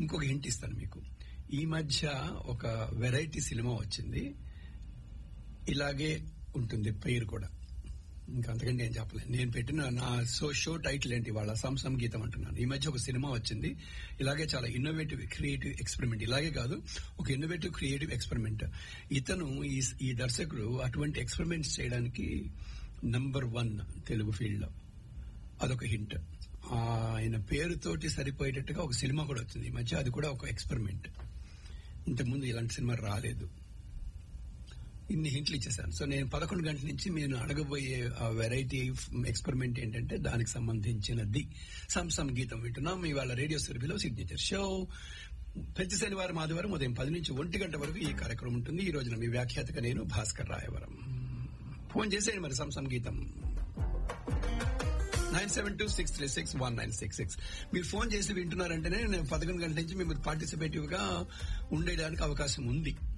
ఇంకొక హింట్ ఇస్తాను మీకు ఈ మధ్య ఒక వెరైటీ సినిమా వచ్చింది ఇలాగే ఉంటుంది పేరు కూడా ఇంకా అంతకంటే ఏం చెప్పలేదు నేను పెట్టిన నా సో షో టైటిల్ ఏంటి వాళ్ళ సంసం గీతం అంటున్నాను ఈ మధ్య ఒక సినిమా వచ్చింది ఇలాగే చాలా ఇన్నోవేటివ్ క్రియేటివ్ ఎక్స్పెరిమెంట్ ఇలాగే కాదు ఒక ఇన్నోవేటివ్ క్రియేటివ్ ఎక్స్పెరిమెంట్ ఇతను ఈ ఈ దర్శకుడు అటువంటి ఎక్స్పెరిమెంట్స్ చేయడానికి నంబర్ వన్ తెలుగు ఫీల్డ్ లో అదొక హింట్ ఆయన పేరుతోటి సరిపోయేటట్టుగా ఒక సినిమా కూడా వచ్చింది ఈ మధ్య అది కూడా ఒక ఎక్స్పెరిమెంట్ ఇంతకుముందు ఇలాంటి సినిమా రాలేదు ఇన్ని హింట్లు ఇచ్చేసాను సో నేను పదకొండు గంటల నుంచి నేను అడగబోయే వెరైటీ ఎక్స్పెరిమెంట్ ఏంటంటే దానికి సంబంధించినది సంసం గీతం వింటున్నాం ఇవాళ రేడియో సర్వీలో సిగ్నేచర్ షో ప్రతి శనివారం ఆదివారం ఉదయం పది నుంచి ఒంటి గంట వరకు ఈ కార్యక్రమం ఉంటుంది ఈ రోజున మీ వ్యాఖ్యాతగా నేను భాస్కర్ రాయవరం ఫోన్ చేసేయండి మరి సంసం గీతం nine seven two six three six one nine six six మీరు ఫోన్ చేసి వింటున్నారంటేనే నేను పదకొండు గంటల నుంచి మేము పార్టిసిపేటివ్ గా ఉండేదానికి అవకాశం ఉంది